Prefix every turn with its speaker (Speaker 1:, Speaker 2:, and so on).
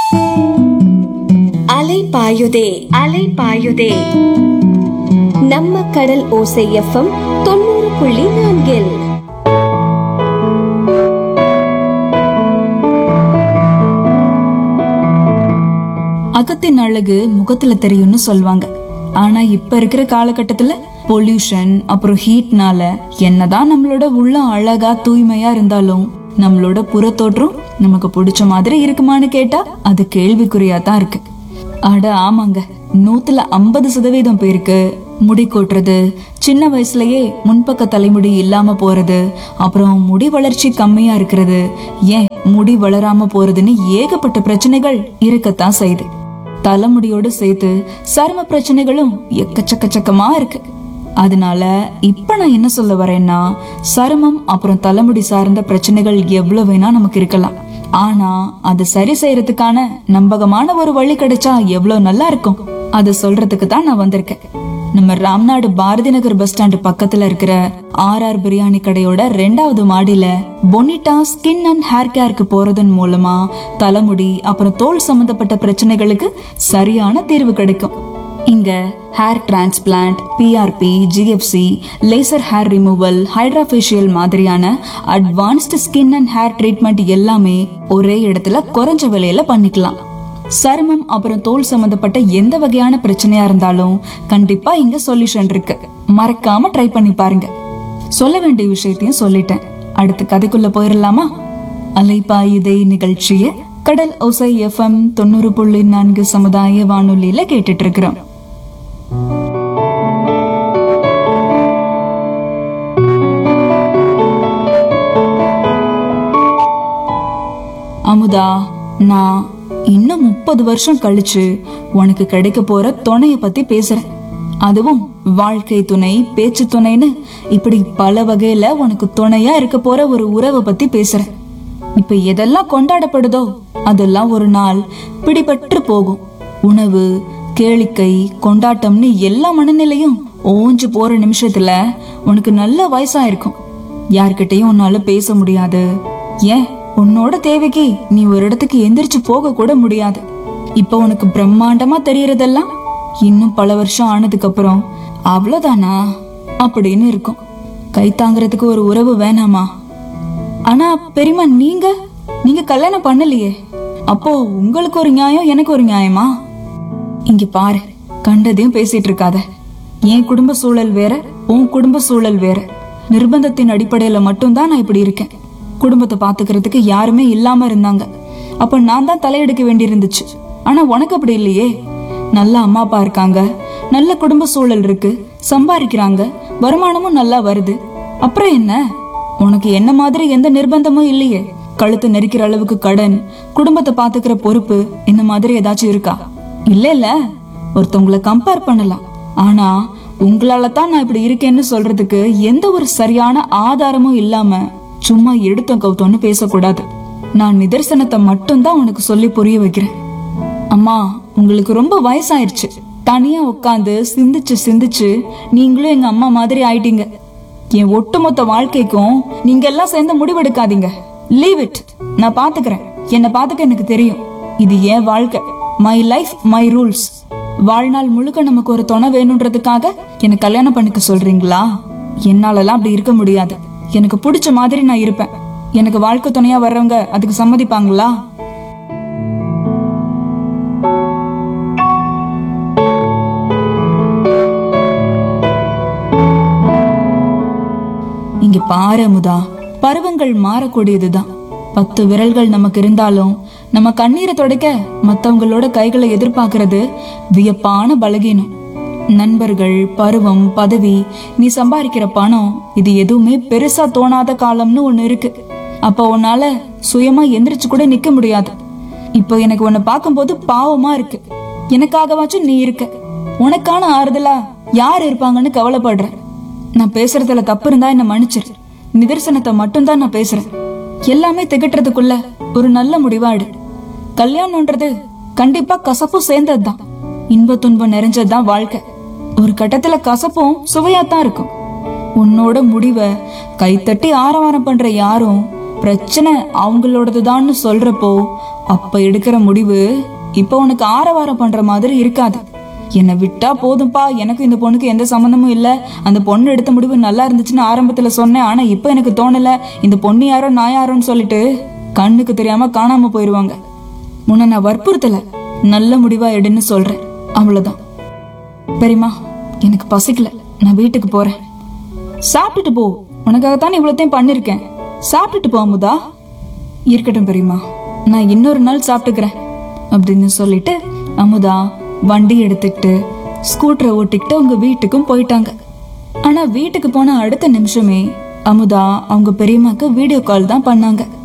Speaker 1: அலை பாயுதே அலை பாயுதே நம்ம கடல் ஓசை எஃப்எம் தொண்ணூறு புள்ளி நான்கில்
Speaker 2: அகத்தின் அழகு முகத்துல தெரியும்னு சொல்லுவாங்க ஆனா இப்ப இருக்கிற காலகட்டத்துல பொல்யூஷன் அப்புறம் ஹீட்னால என்னதான் நம்மளோட உள்ள அழகா தூய்மையா இருந்தாலும் நம்மளோட புறத்தோற்றம் நமக்கு பிடிச்ச மாதிரி இருக்குமான்னு கேட்டா அது கேள்விக்குறியா தான் இருக்கு அட ஆமாங்க நூத்துல ஐம்பது சதவீதம் பேருக்கு முடி கொட்டுறது சின்ன வயசுலயே முன்பக்க தலைமுடி இல்லாம போறது அப்புறம் முடி வளர்ச்சி கம்மியா இருக்கிறது ஏன் முடி வளராம போறதுன்னு ஏகப்பட்ட பிரச்சனைகள் இருக்கத்தான் செய்யுது தலைமுடியோடு சேர்த்து சரும பிரச்சனைகளும் எக்கச்சக்கச்சக்கமா இருக்கு அதனால இப்ப நான் என்ன சொல்ல வரேன்னா சருமம் அப்புறம் தலைமுடி சார்ந்த பிரச்சனைகள் எவ்வளவு வேணா நமக்கு இருக்கலாம் ஆனா அது சரி செய்யறதுக்கான நம்பகமான ஒரு வழி கிடைச்சா எவ்வளவு நல்லா இருக்கும் அதை சொல்றதுக்கு தான் நான் வந்திருக்கேன் நம்ம ராம்நாடு பாரதி நகர் பஸ் ஸ்டாண்ட் பக்கத்துல இருக்கிற ஆர் ஆர் பிரியாணி கடையோட ரெண்டாவது மாடியில பொனிட்டா ஸ்கின் அண்ட் ஹேர் கேருக்கு போறதன் மூலமா தலைமுடி அப்புறம் தோல் சம்பந்தப்பட்ட பிரச்சனைகளுக்கு சரியான தீர்வு கிடைக்கும் இங்க hair transplant PRP GFC laser hair removal hydrafacial மாதிரியான advanced skin and hair treatment எல்லாமே ஒரே இடத்துல குறைஞ்ச விலையில பண்ணிக்கலாம் சருமம் அப்புறம் தோல் சம்பந்தப்பட்ட எந்த வகையான பிரச்சனையா இருந்தாலும் கண்டிப்பா இங்க சொல்யூஷன் இருக்கு மறக்காம ட்ரை பண்ணி பாருங்க சொல்ல வேண்டிய விஷயத்தையும் சொல்லிட்டேன் அடுத்த கதைக்குள்ள போயிடலாமா அலைப்பாயுதை நிகழ்ச்சிய கடல் ஒசை எஃப்எம் தொண்ணூறு புள்ளி நான்கு சமுதாய வானொலியில கேட்டுட்டு இருக்கிறோம் அமுதா நான் இன்னும் முப்பது வருஷம் கழிச்சு உனக்கு கிடைக்க போற துணைய பத்தி பேசுறேன் அதுவும் வாழ்க்கை துணை பேச்சு துணைன்னு இப்படி பல வகையில உனக்கு துணையா இருக்க போற ஒரு உறவை பத்தி பேசுறேன் இப்ப எதெல்லாம் கொண்டாடப்படுதோ அதெல்லாம் ஒரு நாள் பிடிபட்டு போகும் உணவு கேளிக்கை கொண்டாட்டம்னு எல்லா மனநிலையும் ஓஞ்சு போற நிமிஷத்துல உனக்கு நல்ல வயசா இருக்கும் யார்கிட்டயும் உன்னால பேச முடியாது ஏன் உன்னோட தேவைக்கு நீ ஒரு இடத்துக்கு எந்திரிச்சு போக கூட முடியாது இப்ப உனக்கு பிரம்மாண்டமா தெரியறதெல்லாம் இன்னும் பல வருஷம் ஆனதுக்கு அப்புறம் அவ்வளவுதானா அப்படின்னு இருக்கும் கை தாங்குறதுக்கு ஒரு உறவு வேணாமா ஆனா பெரியம்மா நீங்க நீங்க கல்யாணம் பண்ணலையே அப்போ உங்களுக்கு ஒரு நியாயம் எனக்கு ஒரு நியாயமா இங்க பாரு கண்டதையும் பேசிட்டு இருக்காத என் குடும்ப சூழல் வேற உன் குடும்ப சூழல் வேற நிர்பந்தத்தின் அடிப்படையில மட்டும்தான் நான் இப்படி இருக்கேன் குடும்பத்தை பாத்துக்கிறதுக்கு யாருமே இல்லாம இருந்தாங்க அப்ப நான் தான் தலையெடுக்க வேண்டியிருந்துச்சு ஆனா உனக்கு அப்படி இல்லையே நல்ல அம்மா அப்பா இருக்காங்க நல்ல குடும்ப சூழல் இருக்கு சம்பாதிக்கிறாங்க வருமானமும் நல்லா வருது அப்புறம் என்ன உனக்கு என்ன மாதிரி எந்த நிர்பந்தமும் இல்லையே கழுத்து நெரிக்கிற அளவுக்கு கடன் குடும்பத்தை பாத்துக்கிற பொறுப்பு இந்த மாதிரி ஏதாச்சும் இருக்கா இல்ல இல்ல ஒருத்தவங்களை கம்பேர் பண்ணலாம் ஆனா உங்களால தான் நான் இப்படி இருக்கேன்னு சொல்றதுக்கு எந்த ஒரு சரியான ஆதாரமும் இல்லாம சும்மா எடுத்தோம் கவுத்தோன்னு பேசக்கூடாது நான் நிதர்சனத்தை மட்டும்தான் உனக்கு சொல்லி புரிய வைக்கிறேன் அம்மா உங்களுக்கு ரொம்ப வயசாயிருச்சு தனியா உட்காந்து சிந்திச்சு சிந்திச்சு நீங்களும் எங்க அம்மா மாதிரி ஆயிட்டீங்க என் ஒட்டுமொத்த வாழ்க்கைக்கும் நீங்க எல்லாம் சேர்ந்து முடிவெடுக்காதீங்க லீவ் இட் நான் பாத்துக்கிறேன் என்ன பாத்துக்க எனக்கு தெரியும் இது என் வாழ்க்கை மை லைஃப் மை ரூல்ஸ் வாழ்நாள் முழுக்க நமக்கு ஒரு துணை வேணுன்றதுக்காக எனக்கு கல்யாணம் பண்ணிக்க சொல்றீங்களா என்னாலலாம் அப்படி இருக்க முடியாது எனக்கு பிடிச்ச மாதிரி நான் இருப்பேன் எனக்கு வாழ்க்கை துணையா வர்றவங்க அதுக்கு சம்மதிப்பாங்களா இங்க பாரு அமுதா பருவங்கள் மாறக்கூடியதுதான் பத்து விரல்கள் நமக்கு இருந்தாலும் நம்ம கண்ணீரை துடைக்க மத்தவங்களோட கைகளை எதிர்பார்க்கறது வியப்பான பலகீனம் நண்பர்கள் பருவம் பதவி நீ சம்பாதிக்கிற பணம் இது எதுவுமே பெருசா தோணாத காலம்னு ஒண்ணு இருக்கு அப்ப உன்னால சுயமா எந்திரிச்சு கூட நிக்க முடியாது இப்போ எனக்கு உன்னை பார்க்கும்போது பாவமா இருக்கு எனக்காகவாச்சும் நீ இருக்க உனக்கான ஆறுதலா யார் இருப்பாங்கன்னு கவலைப்படுறேன் நான் பேசுறதுல தப்பு இருந்தா என்ன மன்னிச்சிரு நிதர்சனத்தை மட்டும்தான் நான் பேசுறேன் எல்லாமே திகட்டுறதுக்குள்ள ஒரு நல்ல முடிவாடு கல்யாணம்ன்றது கண்டிப்பா கசப்பும் சேர்ந்ததுதான் இன்ப துன்பம் நிறைஞ்சதுதான் வாழ்க்கை ஒரு கட்டத்துல கசப்பும் சுவையாத்தான் இருக்கும் உன்னோட முடிவை கைத்தட்டி ஆரவாரம் பண்ற யாரும் பிரச்சனை அவங்களோடதுதான்னு சொல்றப்போ அப்ப எடுக்கிற முடிவு இப்ப உனக்கு ஆரவாரம் பண்ற மாதிரி இருக்காது என்னை விட்டா போதும்பா எனக்கு இந்த பொண்ணுக்கு எந்த சம்மந்தமும் இல்ல அந்த பொண்ணு எடுத்த முடிவு நல்லா இருந்துச்சுன்னு ஆரம்பத்துல சொன்னேன் ஆனா இப்ப எனக்கு தோணல இந்த பொண்ணு யாரோ நான் யாரோன்னு சொல்லிட்டு கண்ணுக்கு தெரியாம காணாம போயிருவாங்க முன்ன நான் வற்புறுத்தல நல்ல முடிவா எடுன்னு சொல்றேன் அவ்வளவுதான் பெரியம்மா எனக்கு பசிக்கல நான் வீட்டுக்கு போறேன் சாப்பிட்டுட்டு போ உனக்காகத்தான் இவ்வளோத்தையும் பண்ணிருக்கேன் சாப்பிட்டுட்டு போ அமுதா இருக்கட்டும் பெரியம்மா நான் இன்னொரு நாள் சாப்பிட்டுக்கிறேன் அப்படின்னு சொல்லிட்டு அமுதா வண்டி எடுத்துக்கிட்டு ஸ்கூட்டரை ஓட்டிக்கிட்டு அவங்க வீட்டுக்கும் போயிட்டாங்க ஆனா வீட்டுக்கு போன அடுத்த நிமிஷமே அமுதா அவங்க பெரியம்மாக்கு வீடியோ கால் தான் பண்ணாங்க